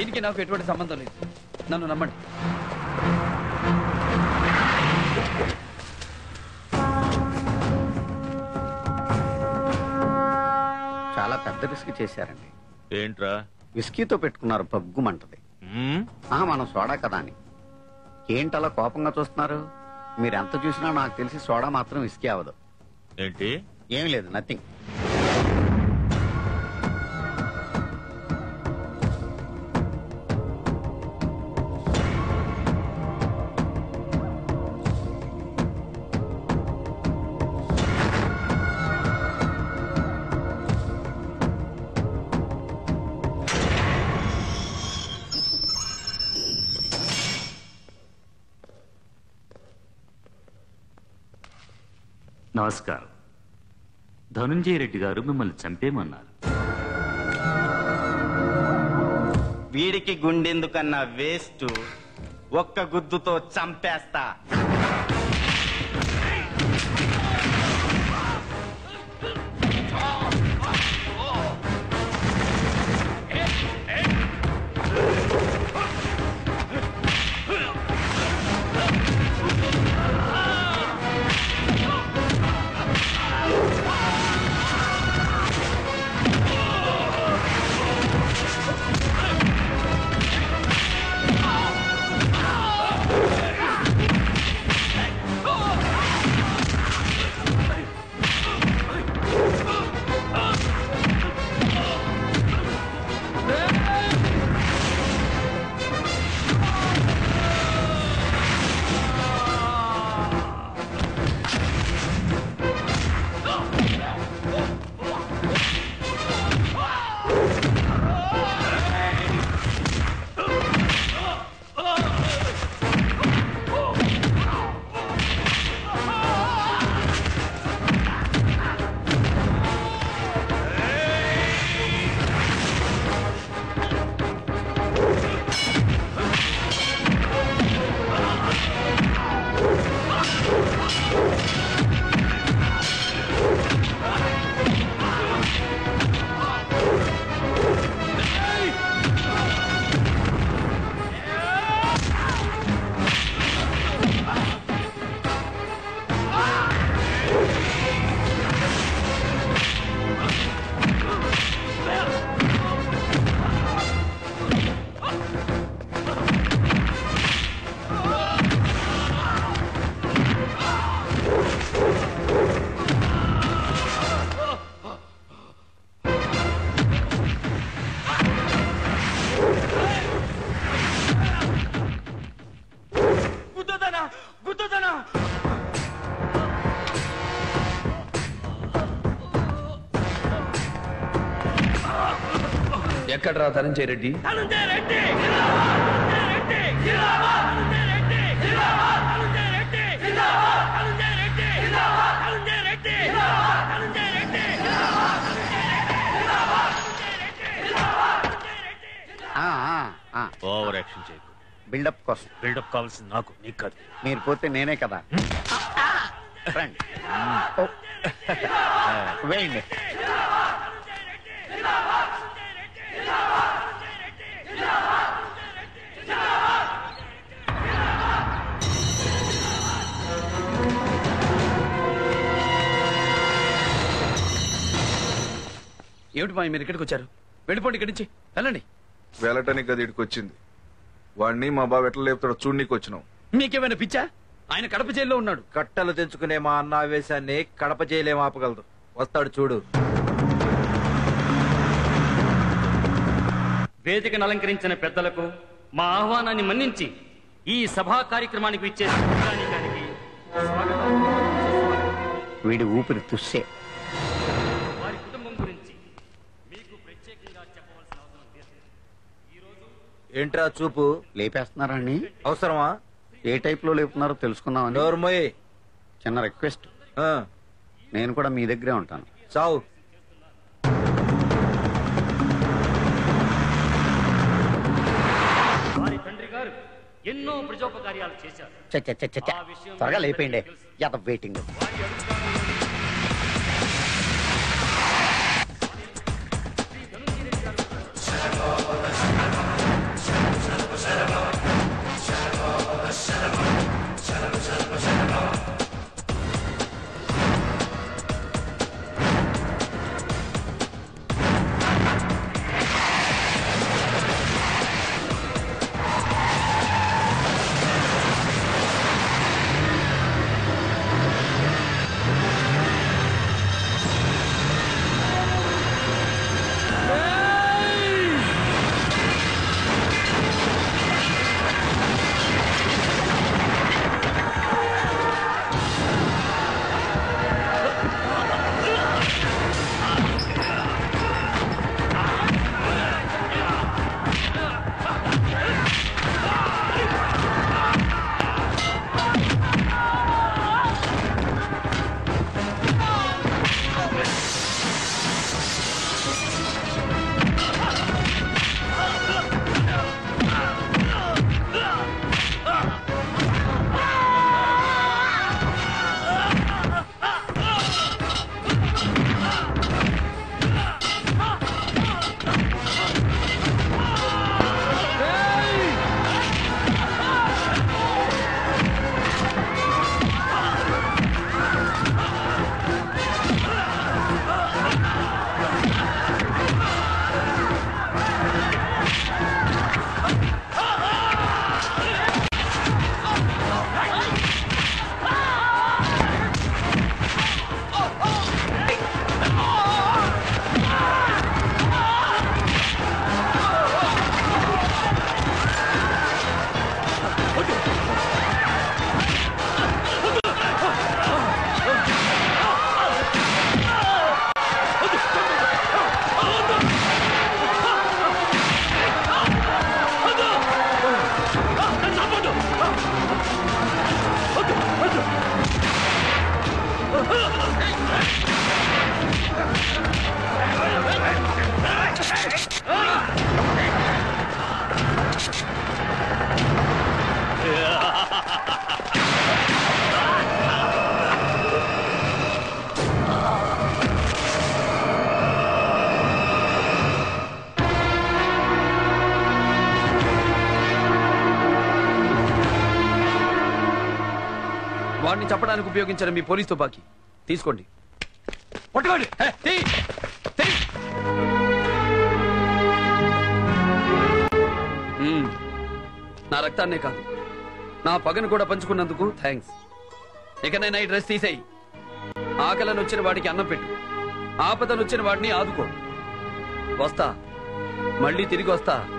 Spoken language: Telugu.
దీనికి నాకు ఎటువంటి సంబంధం లేదు నన్ను నమ్మండి చాలా పెద్ద రిస్క్ చేశారండి ఏంట్రా విస్కీతో పెట్టుకున్నారు పగ్గుమంటది మ్మ్? ఆ మనం సోడా కదా అని ఏంటలా కోపంగా చూస్తున్నారు మీరు ఎంత చూసినా నాకు తెలిసి సోడా మాత్రం విస్కీ అవ్వదు ఏంటి ఏం లేదు నథింగ్ నమస్కారం ధనుంజయ రెడ్డి గారు మిమ్మల్ని చంపేమన్నారు వీడికి గుండెందుకన్నా వేస్ట్ ఒక్క గుద్దుతో చంపేస్తా గుద్దుతానా గుద్దుతానా ఎక్కడ్రా ధనంజయ రెడ్డి ఓవర్ యాక్షన్ చేయకు బిల్డప్ కోసం బిల్డప్ కావాల్సింది నాకు నీకు కాదు మీరు పోతే నేనే కదా రండి ఓ. వేయండి ఏమిటి మా మీరు ఇక్కడికి వచ్చారు వెళ్ళిపోండి ఇక్కడి నుంచి వెళ్ళండి వెళ్ళటానికి అది ఇక్కడికి వచ్చింది వాడిని మా బాబు ఎట్లా లేపుతాడో చూడనీకి వచ్చినాం మీకేమైనా పిచ్చా ఆయన కడప జైల్లో ఉన్నాడు కట్టలు తెంచుకునే మా అన్న ఆవేశాన్ని కడప చేయలేం ఆపగలదు వస్తాడు చూడు వేదికను అలంకరించిన పెద్దలకు మా ఆహ్వానాన్ని మన్నించి ఈ సభా కార్యక్రమానికి ఇచ్చేసిన ప్రజానీకానికి స్వాగతం వీడి ఊపిరి తుస్సే వారి కుటుంబం గురించి మీకు ప్రత్యేకంగా చెప్పవలసిన అవసరం లేదు ఏంట్రా చూపు లేపేస్తున్నారా అండి అవసరమా ఏ టైప్ లో లేపుతున్నారో తెలుసుకుందామని నోర్మోయ్ చిన్న రిక్వెస్ట్ నేను కూడా మీ దగ్గరే ఉంటాను చావు వారి తండ్రి గారు ఎన్నో ప్రజోపకార్యాలు చేశారు చ చ చ చ చ. త్వరగా లేపేయండి యత వెయిటింగ్ వాడిని చంపడానికి ఉపయోగించిన మీ పోలీస్ తుపాకీ తీసుకోండి పట్టుకోండి హే, తీ, తీ. మ్మ్. నా రక్తాన్నే కాదు నా పగను కూడా పంచుకున్నందుకు థ్యాంక్స్ ఇకనైనా ఈ డ్రెస్ తీసేయి ఆకలను వచ్చిన వాడికి అన్నం పెట్టు ఆపదను వచ్చిన వాడిని ఆదుకో వస్తా మళ్ళీ తిరిగి వస్తా